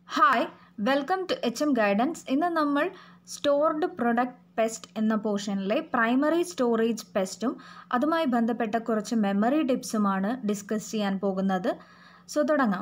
hi welcome to H M guidance ഇന്ന് നമ്മൾ stored product pest എന്ന പോർഷനിലെ പ്രൈമറി സ്റ്റോറേജ് പെസ്റ്റും അതുമായി ബന്ധപ്പെട്ട കുറച്ച് മെമ്മറി ടിപ്സുമാണ് ഡിസ്കസ് ചെയ്യാൻ പോകുന്നത് സോ തുടങ്ങാം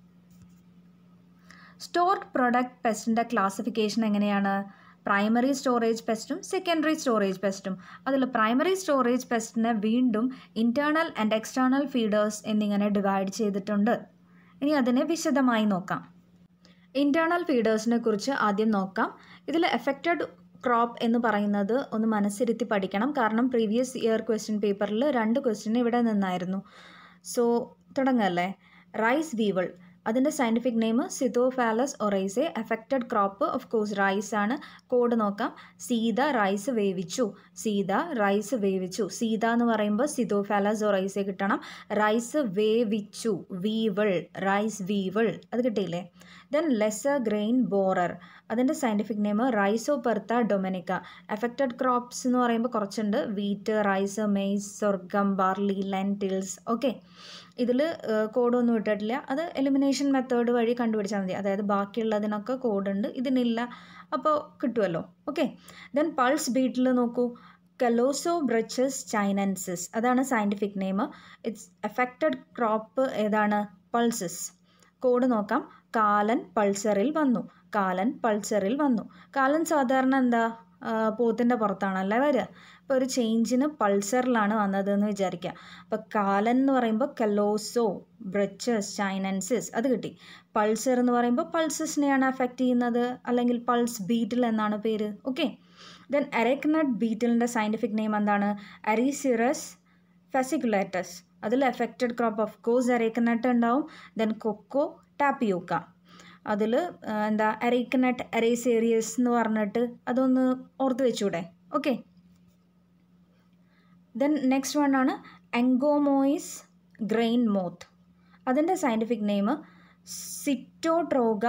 സ്റ്റോർഡ് പ്രൊഡക്റ്റ് പെസ്റ്റിൻ്റെ ക്ലാസിഫിക്കേഷൻ എങ്ങനെയാണ് പ്രൈമറി സ്റ്റോറേജ് പെസ്റ്റും സെക്കൻഡറി സ്റ്റോറേജ് പെസ്റ്റും അതിൽ പ്രൈമറി സ്റ്റോറേജ് പെസ്റ്റിനെ വീണ്ടും ഇൻറ്റേർണൽ ആൻഡ് എക്സ്റ്റേർണൽ ഫീഡേഴ്സ് എന്നിങ്ങനെ ഡിവൈഡ് ചെയ്തിട്ടുണ്ട് ഇനി അതിനെ വിശദമായി നോക്കാം ഇൻറ്റേർണൽ ഫീഡേഴ്സിനെ കുറിച്ച് ആദ്യം നോക്കാം ഇതിൽ എഫക്റ്റഡ് ക്രോപ്പ് എന്ന് പറയുന്നത് ഒന്ന് മനസ്സിരുത്തി പഠിക്കണം കാരണം പ്രീവിയസ് ഇയർ ക്വസ്റ്റ്യൻ പേപ്പറിൽ രണ്ട് ക്വസ്റ്റ്യൻ ഇവിടെ നിന്നായിരുന്നു സോ തുടങ്ങല്ലേ റൈസ് വീവൾ അതിൻ്റെ scientific name Sitophilus oryzae affected crop of course rice ആണ് കോഡ് നോക്കാം സീത റൈസ് വേവിച്ചു സീത റൈസ് വേവിച്ചു സീത എന്ന് പറയുമ്പോൾ സിതോഫാലസ് ഒറൈസെ കിട്ടണം റൈസ് വേവിച്ചു വീവൾ റൈസ് വീവൾ അത് കിട്ടിയില്ലേ ദെൻ ലെസർ ഗ്രെയിൻ ബോറർ അതിൻ്റെ scientific name Rhyzopertha dominica affected crops എന്ന് പറയുമ്പോൾ കുറച്ചുണ്ട് wheat rice maize sorghum barley lentils okay ഇതിൽ കോഡൊന്നും ഇട്ടിട്ടില്ല അത് എലിമിനേഷൻ മെത്തേഡ് വഴി കണ്ടുപിടിച്ചാൽ മതി അതായത് ബാക്കിയുള്ളതിനൊക്കെ കോഡുണ്ട് ഇതിനില്ല അപ്പോൾ കിട്ടുമല്ലോ ഓക്കെ ദെൻ പൾസ് ബീറ്റിൽ നോക്കൂ കലോസോ ബ്രച്ചസ് ചൈനൻസിസ് അതാണ് scientific name it's affected crop ഏതാണ് പൾസസ് കോഡ് നോക്കാം കാലൻ പൾസറിൽ വന്നു കാലൻ പൾസറിൽ വന്നു കാലൻ സാധാരണ എന്താ പോത്തിൻ്റെ പുറത്താണല്ലേ വരിക അപ്പോൾ ഒരു ചേഞ്ചിന് പൾസറിലാണ് വന്നതെന്ന് വിചാരിക്കുക അപ്പോൾ കാലൻ എന്ന് പറയുമ്പോൾ കലോസോ ബ്രച്ചസ് ചൈനൻസിസ് അത് കിട്ടി പൾസർ എന്ന് പറയുമ്പോൾ പൾസസിനെയാണ് അഫക്റ്റ് ചെയ്യുന്നത് അല്ലെങ്കിൽ പൾസ് ബീറ്റിൽ എന്നാണ് പേര് ഓക്കെ ദെൻ എറേക്നട്ട് ബീറ്റിലിൻ്റെ സയൻറ്റിഫിക് നെയിം എന്താണ് അരീസിറസ് ഫെസിക്കുലേറ്റസ് അതിൽ affected crop of course arecanut ഉണ്ടാവും ദെൻ കൊക്കോ ടാപ്പിയോക്ക അതിൽ എന്താ എറേക്കനട്ട് എറേസേറിയസ് എന്ന് പറഞ്ഞിട്ട് അതൊന്ന് ഓർത്ത് വെച്ചൂടെ ഓക്കെ ദെൻ നെക്സ്റ്റ് വൺ ആണ് എങ്കോമോയിസ് ഗ്രെയിൻ മോത്ത് അതിൻ്റെ scientific name Sitotroga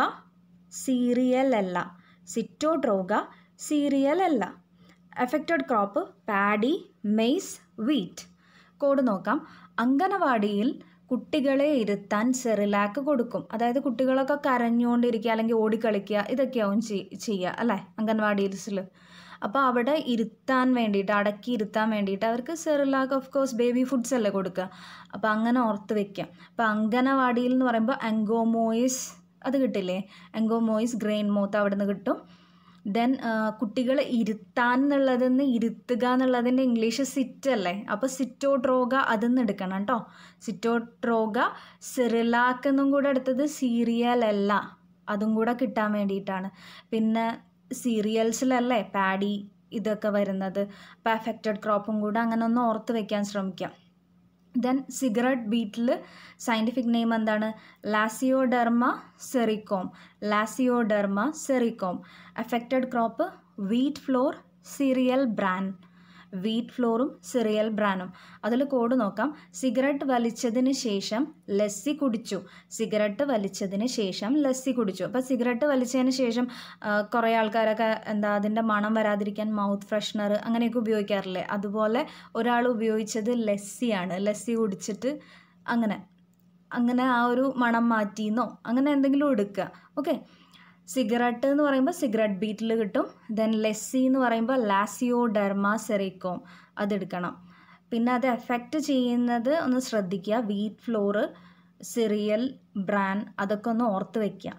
cerealella Sitotroga cerealella affected crop paddy maize wheat code നോക്കാം അങ്കനവാടിയിൽ കുട്ടികളെ ഇരുത്താൻ സെറിലാക്ക് കൊടുക്കും അതായത് കുട്ടികളൊക്കെ കരഞ്ഞുകൊണ്ടിരിക്കുക അല്ലെങ്കിൽ ഓടിക്കളിക്കുക ഇതൊക്കെയാവും ചെയ്യുക അല്ലേ അംഗൻവാടിയിൽ അപ്പോൾ അവിടെ ഇരുത്താൻ വേണ്ടിയിട്ട് അടക്കി ഇരുത്താൻ വേണ്ടിയിട്ട് അവർക്ക് Cerelac of course baby foods അല്ലേ കൊടുക്കുക അപ്പോൾ അങ്ങനെ ഓർത്ത് വെക്കാം അപ്പോൾ അംഗനവാടിയിൽ എന്ന് പറയുമ്പോൾ അങ്കോമോയിസ് അത് കിട്ടില്ലേ അങ്കോമോയിസ് ഗ്രെയിൻ മോത്ത് അവിടെ നിന്ന് കിട്ടും ദെൻ കുട്ടികളെ ഇരുത്താൻ എന്നുള്ളതെന്ന് ഇരുത്തുക എന്നുള്ളതിൻ്റെ ഇംഗ്ലീഷ് സിറ്റ് അല്ലേ അപ്പോൾ സിറ്റോട്രോഗ അതെന്ന് എടുക്കണം കേട്ടോ സിറ്റോട്രോഗ സിറിലാക്ക് എന്നും കൂടെ എടുത്തത് സീരിയൽ അല്ല അതും കൂടെ കിട്ടാൻ വേണ്ടിയിട്ടാണ് പിന്നെ സീരിയൽസിലല്ലേ പാഡി ഇതൊക്കെ വരുന്നത് അപ്പോൾ അഫക്റ്റഡ് ക്രോപ്പും കൂടെ അങ്ങനെ ഒന്ന് ഓർത്ത് വെക്കാൻ ശ്രമിക്കാം then cigarette beetle scientific name എന്താണ് Lasioderma serricorne Lasioderma serricorne affected crop wheat flour cereal bran wheat ഫ്ലോറും സിറിയൽ ബ്രാനും അതിൽ കോഡ് നോക്കാം സിഗരറ്റ് വലിച്ചതിന് ശേഷം ലസ്സി കുടിച്ചു സിഗരറ്റ് വലിച്ചതിന് ശേഷം ലസ്സി കുടിച്ചു അപ്പോൾ സിഗരറ്റ് വലിച്ചതിന് ശേഷം കുറേ ആൾക്കാരൊക്കെ എന്താ അതിൻ്റെ മണം വരാതിരിക്കാൻ മൗത്ത് ഫ്രഷ്നർ അങ്ങനെയൊക്കെ ഉപയോഗിക്കാറില്ലേ അതുപോലെ ഒരാൾ ഉപയോഗിച്ചത് ലസ്സിയാണ് ലസ്സി കുടിച്ചിട്ട് അങ്ങനെ അങ്ങനെ ആ ഒരു മണം മാറ്റിയെന്നോ അങ്ങനെ എന്തെങ്കിലും എടുക്കുക ഓക്കെ സിഗരറ്റ് എന്ന് പറയുമ്പോൾ സിഗരറ്റ് ബീറ്റിൽ കിട്ടും ദെൻ ലെസ്സി എന്ന് പറയുമ്പോൾ ലാസിയോ ഡെർമ സെറിക്കോം അതെടുക്കണം പിന്നെ അത് എഫക്റ്റ് ചെയ്യുന്നത് ഒന്ന് ശ്രദ്ധിക്കുക വീറ്റ് ഫ്ലോറ് സിറിയൽ ബ്രാൻ അതൊക്കെ ഒന്ന് ഓർത്ത് വയ്ക്കുക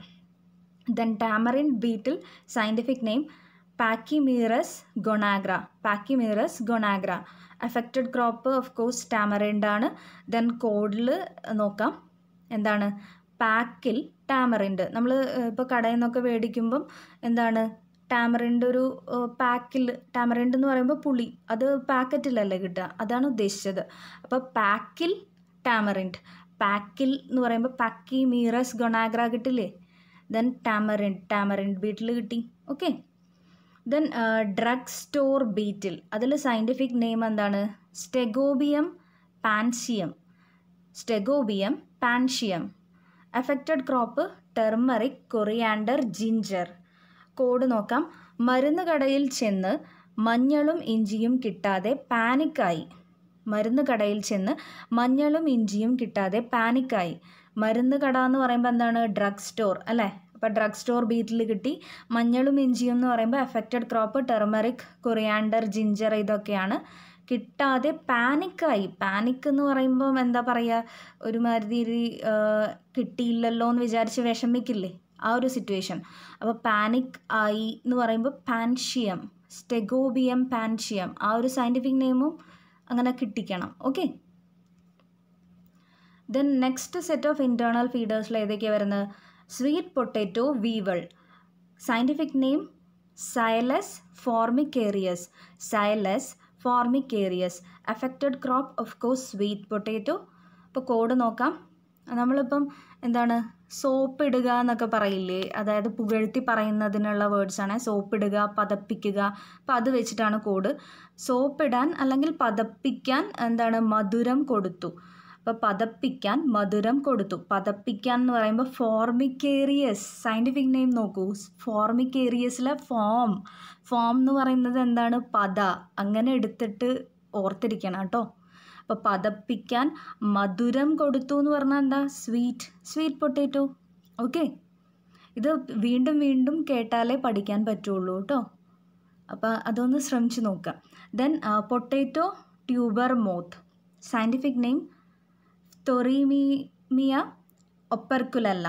then tamarind beetle scientific name Pachymerus gonagra Pachymerus gonagra affected crop of course tamarind ആണ് ദെൻ കോഡിൽ നോക്കാം എന്താണ് പാക്കിൽ ടാമറിൻഡ് നമ്മൾ ഇപ്പോൾ കടയിൽ നിന്നൊക്കെ മേടിക്കുമ്പം എന്താണ് ടാമറിൻ്റെ ഒരു പാക്കിൽ ടാമറിൻഡ് എന്ന് പറയുമ്പോൾ പുളി അത് പാക്കറ്റിലല്ലേ കിട്ടുക അതാണ് ഉദ്ദേശിച്ചത് അപ്പോൾ പാക്കിൽ ടാമറിൻഡ് പാക്കിൽ എന്ന് പറയുമ്പോൾ പാക്കി മീറസ് ഗൊണാഗ്ര കിട്ടില്ലേ ദെൻ ടാമറിൻഡ് ടാമറിൻഡ് ബീറ്റിൽ കിട്ടി okay then drug store beetle അതിൽ സയൻറ്റിഫിക് നെയിം എന്താണ് Stegobium paniceum Stegobium paniceum affected crop turmeric coriander ginger code നോക്കാം മരുന്ന് കടയിൽ ചെന്ന് മഞ്ഞളും ഇഞ്ചിയും കിട്ടാതെ പാനിക്കായി മരുന്ന് കടയിൽ ചെന്ന് മഞ്ഞളും ഇഞ്ചിയും കിട്ടാതെ പാനിക്കായി മരുന്ന് കട എന്ന് പറയുമ്പോൾ എന്താണ് ഡ്രഗ് സ്റ്റോർ അല്ലേ അപ്പോൾ ഡ്രഗ് സ്റ്റോർ ബീറ്റിൽ കിട്ടി മഞ്ഞളും ഇഞ്ചിയും എന്ന് പറയുമ്പോൾ affected crop turmeric coriander ginger ഇതൊക്കെയാണ് കിട്ടാതെ പാനിക്കായി പാനിക് എന്ന് പറയുമ്പോൾ എന്താ പറയുക ഒരുമാതിരി കിട്ടിയില്ലല്ലോ എന്ന് വിചാരിച്ച് വിഷമിക്കില്ലേ ആ ഒരു സിറ്റുവേഷൻ അപ്പോൾ പാനിക് ആയി എന്ന് പറയുമ്പോൾ പാൻഷിയം സ്റ്റെഗോബിയം പാൻഷിയം ആ ഒരു സയൻറ്റിഫിക് നെയിമും അങ്ങനെ കിട്ടിക്കണം okay then next set of internal ഫീഡേഴ്സിൽ ഏതൊക്കെയാണ് വരുന്നത് sweet potato weevil scientific name Cylas formicarius Cylas formicarius affected crop of course sweet potato ഇപ്പോൾ കോഡ് നോക്കാം നമ്മളിപ്പം എന്താണ് സോപ്പ് ഇടുക എന്നൊക്കെ പറയില്ലേ അതായത് പുകഴ്ത്തി പറയുന്നതിനുള്ള വേർഡ്സാണ് സോപ്പ് ഇടുക പതപ്പിക്കുക അപ്പോൾ അത് വെച്ചിട്ടാണ് കോഡ് സോപ്പ് ഇടാൻ അല്ലെങ്കിൽ പതപ്പിക്കാൻ എന്താണ് മധുരം കൊടുത്തു അപ്പോൾ പതപ്പിക്കാൻ മധുരം കൊടുത്തു പതപ്പിക്കാൻ എന്ന് പറയുമ്പോൾ ഫോർമിക്കേറിയസ് സയൻറ്റിഫിക് നെയിം നോക്കൂ ഫോർമിക്കേറിയസിലെ ഫോം ഫോം എന്ന് പറയുന്നത് എന്താണ് പത അങ്ങനെ എടുത്തിട്ട് ഓർത്തിരിക്കണം കേട്ടോ അപ്പോൾ പതപ്പിക്കാൻ മധുരം കൊടുത്തു എന്ന് പറഞ്ഞാൽ എന്താ സ്വീറ്റ് സ്വീറ്റ് പൊട്ടേറ്റോ ഓക്കെ ഇത് വീണ്ടും വീണ്ടും കേട്ടാലേ പഠിക്കാൻ പറ്റുള്ളൂ കേട്ടോ അപ്പോൾ അതൊന്ന് ശ്രമിച്ച് നോക്കുക then potato tuber moth scientific name Phthorimaea operculella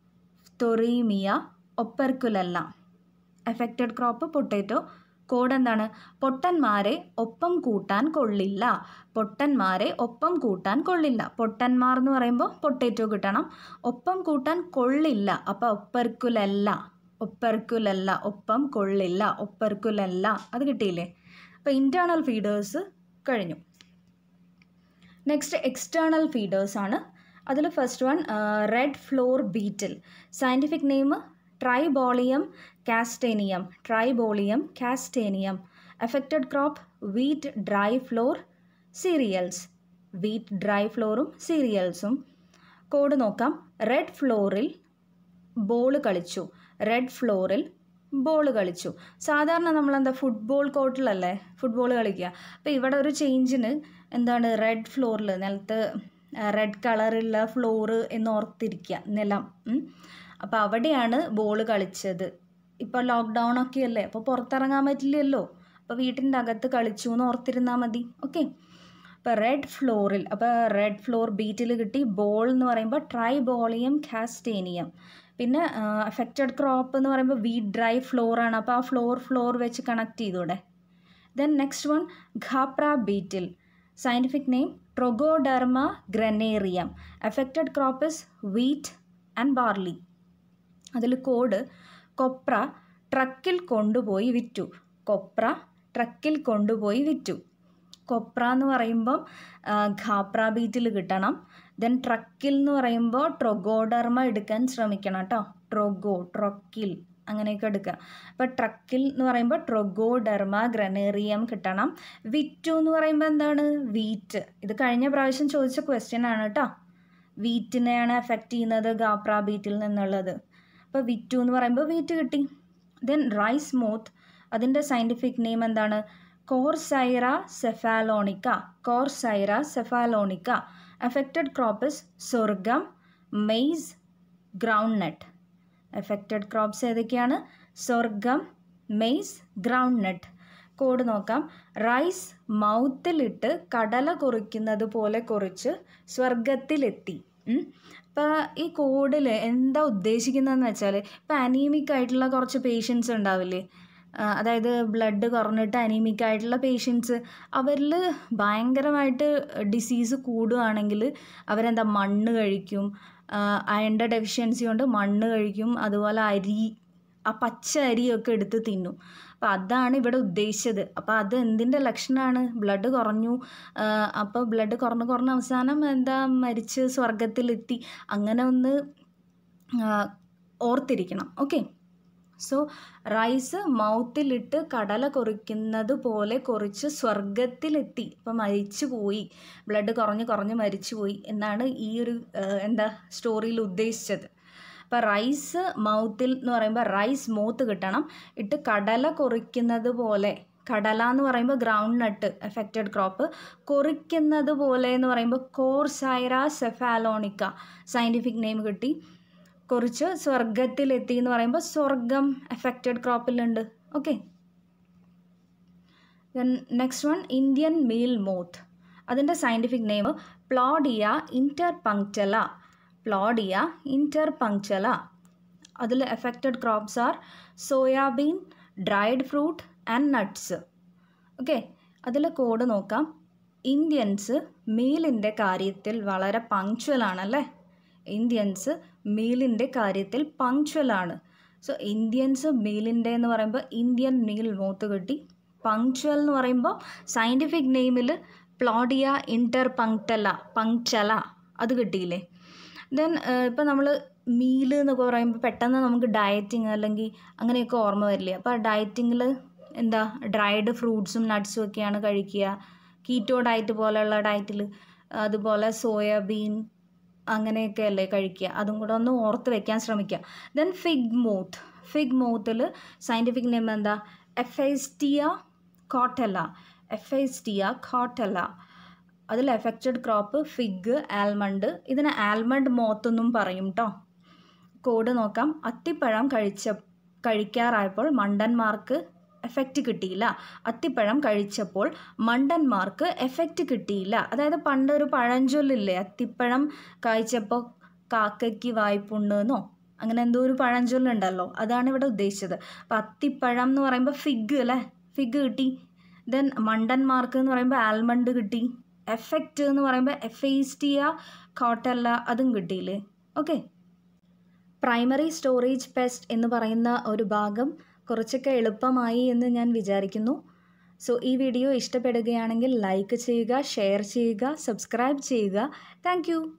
Phthorimaea operculella affected crop potato code എന്താണ് പൊട്ടന്മാരെ ഒപ്പം കൂട്ടാൻ കൊള്ളില്ല പൊട്ടന്മാരെ ഒപ്പം കൂട്ടാൻ കൊള്ളില്ല പൊട്ടന്മാർ എന്ന് പറയുമ്പോൾ പൊട്ടേറ്റോ കിട്ടണം ഒപ്പം കൂട്ടാൻ കൊള്ളില്ല അപ്പോൾ ഒപ്പർക്കുലല്ല ഒപ്പർക്കുലല്ല ഒപ്പം കൊള്ളില്ല ഒപ്പർക്കുലല്ല അത് കിട്ടിയില്ലേ അപ്പോൾ ഇൻറ്റേർണൽ ഫീഡേഴ്സ് കഴിഞ്ഞു നെക്സ്റ്റ് എക്സ്റ്റേണൽ ഫീഡേഴ്സ് ആണ് അതിൽ first one red flour beetle scientific name Tribolium castaneum Tribolium castaneum affected crop wheat dry flour cereals wheat dry ഫ്ലോറും സീരിയൽസും കോഡ് നോക്കാം റെഡ് ഫ്ലോറിൽ ബോൾ കളിച്ചു റെഡ് ഫ്ലോറിൽ ബോൾ കളിച്ചു സാധാരണ നമ്മളെന്താ ഫുട്ബോൾ കോർട്ടിലല്ലേ ഫുട്ബോൾ കളിക്കുക അപ്പോൾ ഇവിടെ ഒരു ചേഞ്ചിന് എന്താണ് റെഡ് ഫ്ലോറിൽ നിലത്ത് റെഡ് കളറുള്ള ഫ്ലോറ് എന്ന് ഓർത്തിരിക്കുക നിലം അപ്പോൾ അവിടെയാണ് ബോൾ കളിച്ചത് ഇപ്പോൾ ലോക്ക്ഡൗൺ ഒക്കെ അല്ലേ അപ്പോൾ പുറത്തിറങ്ങാൻ പറ്റില്ലല്ലോ അപ്പോൾ വീട്ടിൻ്റെ അകത്ത് കളിച്ചു എന്ന് ഓർത്തിരുന്നാൽ മതി ഓക്കെ അപ്പോൾ റെഡ് ഫ്ലോറിൽ അപ്പോൾ റെഡ് ഫ്ലോർ ബീറ്റിൽ കിട്ടി ബോൾ എന്ന് പറയുമ്പോൾ ട്രൈബോളിയം കാസ്റ്റേനിയം പിന്നെ അഫക്റ്റഡ് ക്രോപ്പ് എന്ന് പറയുമ്പോൾ വീറ്റ് ഡ്രൈ ഫ്ലോർ ആണ് അപ്പോൾ ആ ഫ്ലോർ ഫ്ലോർ വെച്ച് കണക്ട് ചെയ്തൂടെ then next one khapra beetle scientific name Trogoderma granarium affected crop is wheat and barley അതിൽ കോഡ് കൊപ്ര ട്രക്കിൽ കൊണ്ടുപോയി വിറ്റു കൊപ്ര ട്രക്കിൽ കൊണ്ടുപോയി വിറ്റു കൊപ്ര എന്ന് പറയുമ്പം ഘാപ്ര ബീറ്റിൽ കിട്ടണം ദെൻ ട്രക്കിൽ എന്ന് പറയുമ്പോൾ ട്രൊഗോഡർമ എടുക്കാൻ ശ്രമിക്കണം കേട്ടോ ട്രൊഗോ ട്രൊക്കിൽ അങ്ങനെയൊക്കെ എടുക്കുക അപ്പോൾ ട്രക്കിൽ എന്ന് പറയുമ്പോൾ ട്രൊഗോഡെർമ ഗ്രനേറിയം കിട്ടണം വിറ്റു എന്ന് പറയുമ്പോൾ എന്താണ് വീറ്റ് ഇത് കഴിഞ്ഞ പ്രാവശ്യം ചോദിച്ച ക്വസ്റ്റ്യൻ ആണ് കേട്ടോ വീറ്റിനെയാണ് എഫക്റ്റ് ചെയ്യുന്നത് ഗാപ്ര ബീറ്റിൽ നിന്നുള്ളത് അപ്പോൾ വിറ്റു എന്ന് പറയുമ്പോൾ വീറ്റ് കിട്ടി ദെൻ റൈസ് മോത്ത് അതിൻ്റെ സയൻറ്റിഫിക് നെയിം എന്താണ് Corcyra cephalonica Corcyra cephalonica affected crops sorghum maize groundnut affected crops ഏതൊക്കെയാണ് sorghum maize groundnut code നോക്കാം റൈസ് മൗത്തിലിട്ട് കടല കുറിക്കുന്നത് പോലെ കുറിച്ച് സ്വർഗത്തിലെത്തി അപ്പോൾ ഈ കോഡിൽ എന്താ ഉദ്ദേശിക്കുന്നതെന്ന് വെച്ചാൽ ഇപ്പോൾ അനീമിക് ആയിട്ടുള്ള കുറച്ച് പേഷ്യൻസ് ഉണ്ടാവില്ലേ അതായത് ബ്ലഡ് കുറഞ്ഞിട്ട് അനീമിക് ആയിട്ടുള്ള പേഷ്യൻസ് അവരിൽ ഭയങ്കരമായിട്ട് ഡിസീസ് കൂടുകയാണെങ്കിൽ അവരെന്താ മണ്ണ് കഴിക്കും അയണിൻ്റെ ഡെഫിഷ്യൻസി കൊണ്ട് മണ്ണ് കഴിക്കും അതുപോലെ അരി ആ പച്ച അരിയൊക്കെ എടുത്ത് തിന്നും അപ്പോൾ അതാണ് ഇവിടെ ഉദ്ദേശിച്ചത് അപ്പോൾ അത് എന്തിൻ്റെ ലക്ഷണമാണ് ബ്ലഡ് കുറഞ്ഞു അപ്പോൾ ബ്ലഡ് കുറഞ്ഞ് കുറഞ്ഞ അവസാനം എന്താ മരിച്ച് സ്വർഗത്തിലെത്തി അങ്ങനെ ഒന്ന് ഓർത്തിരിക്കണം ഓക്കെ സോ റൈസ് മൗത്തിലിട്ട് കടല കൊറിക്കുന്നത് പോലെ കൊറിച്ച് സ്വർഗത്തിലെത്തി അപ്പോൾ മരിച്ചു പോയി ബ്ലഡ് കുറഞ്ഞ് കുറഞ്ഞ് മരിച്ചു പോയി എന്നാണ് ഈ ഒരു എന്താ സ്റ്റോറിയിൽ ഉദ്ദേശിച്ചത് അപ്പോൾ റൈസ് മൗത്തിൽ എന്ന് പറയുമ്പോൾ റൈസ് മൂത്ത് കിട്ടണം ഇട്ട് കടല കൊറിക്കുന്നത് പോലെ കടല എന്ന് പറയുമ്പോൾ ഗ്രൗണ്ട് നട്ട് എഫക്റ്റഡ് ക്രോപ്പ് കൊറിക്കുന്നത് പോലെ എന്ന് പറയുമ്പോൾ കോർസൈറ സെഫാലോണിക്ക സയൻറ്റിഫിക് നെയിം കിട്ടി കുറിച്ച് സ്വർഗത്തിലെത്തി എന്ന് പറയുമ്പോൾ സ്വർഗം എഫക്റ്റഡ് ക്രോപ്പിലുണ്ട് okay then next one Indian meal moth അതിൻ്റെ scientific name Plodia interpunctella Plodia interpunctella അതിൽ affected crops are soybean dried fruit and nuts okay അതിൽ കോഡ് നോക്കാം ഇന്ത്യൻസ് മീലിൻ്റെ കാര്യത്തിൽ വളരെ പങ്ക്ച്വലാണല്ലേ ഇന്ത്യൻസ് മീലിൻ്റെ കാര്യത്തിൽ പങ്ക്ച്വലാണ് സോ ഇന്ത്യൻസ് മീലിൻ്റെ എന്ന് പറയുമ്പോൾ ഇന്ത്യൻ മീൽ മൂത്ത് കിട്ടി പങ്ക്ച്വൽ എന്ന് പറയുമ്പോൾ സയൻറ്റിഫിക് നെയിമിൽ പ്ലോഡിയ ഇൻറ്റർ പങ്ക്ടല പങ്ക്ചല അത് കിട്ടിയില്ലേ ദെൻ ഇപ്പോൾ നമ്മൾ മീൽ എന്നൊക്കെ പറയുമ്പോൾ പെട്ടെന്ന് നമുക്ക് ഡയറ്റിങ് അല്ലെങ്കിൽ അങ്ങനെയൊക്കെ ഓർമ്മ വരില്ലേ അപ്പോൾ ഡയറ്റിങ്ങിൽ എന്താ ഡ്രൈഡ് ഫ്രൂട്ട്സും നട്ട്സും ഒക്കെയാണ് കഴിക്കുക കീറ്റോ ഡയറ്റ് പോലെയുള്ള ഡയറ്റിൽ അതുപോലെ സോയാബീൻ അങ്ങനെയൊക്കെ അല്ലേ കഴിക്കുക അതും കൂടെ ഒന്ന് ഓർത്ത് വെക്കാൻ ശ്രമിക്കുക ദെൻ ഫിഗ് മൂത്ത് ഫിഗ് മൂത്തിൽ സയൻറ്റിഫിക് നെയിം എന്താ എഫൈസ്റ്റിയ കോട്ടല എഫൈസ്റ്റിയ കോട്ടല അതിൽ എഫക്റ്റഡ് ക്രോപ്പ് ഫിഗ് ആൽമണ്ട് ഇതിന് ആൽമണ്ട് മോത്ത് എന്നും പറയും കേട്ടോ കോഡ് നോക്കാം അത്തിപ്പഴം കഴിച്ച കഴിക്കാറായപ്പോൾ മണ്ടന്മാർക്ക് എഫക്റ്റ് കിട്ടിയില്ല അത്തിപ്പഴം കഴിച്ചപ്പോൾ മണ്ടന്മാർക്ക് എഫക്റ്റ് കിട്ടിയില്ല അതായത് പണ്ട് ഒരു പഴഞ്ചൊല്ലില്ലേ അത്തിപ്പഴം കഴിച്ചപ്പോൾ കാക്കയ്ക്ക് വായ്പുണ്ടെന്നോ അങ്ങനെ എന്തോ ഒരു പഴഞ്ചൊല്ലുണ്ടല്ലോ അതാണ് ഇവിടെ ഉദ്ദേശിച്ചത് അപ്പം അത്തിപ്പഴം എന്ന് പറയുമ്പോൾ ഫിഗ് അല്ലേ ഫിഗ് കിട്ടി ദെൻ മണ്ടന്മാർക്ക് എന്ന് പറയുമ്പോൾ ആൽമണ്ട് കിട്ടി എഫക്റ്റ് എന്ന് പറയുമ്പോൾ എഫേസ്റ്റിയ കോട്ടല്ല അതും കിട്ടിയില്ലേ ഓക്കെ പ്രൈമറി സ്റ്റോറേജ് പെസ്റ്റ് എന്ന് പറയുന്ന ഒരു ഭാഗം കുറച്ചൊക്കെ എളുപ്പമായി എന്ന് ഞാൻ വിചാരിക്കുന്നു സോ ഈ വീഡിയോ ഇഷ്ടപ്പെടുകയാണെങ്കിൽ ലൈക്ക് ചെയ്യുക ഷെയർ ചെയ്യുക സബ്സ്ക്രൈബ് ചെയ്യുക താങ്ക്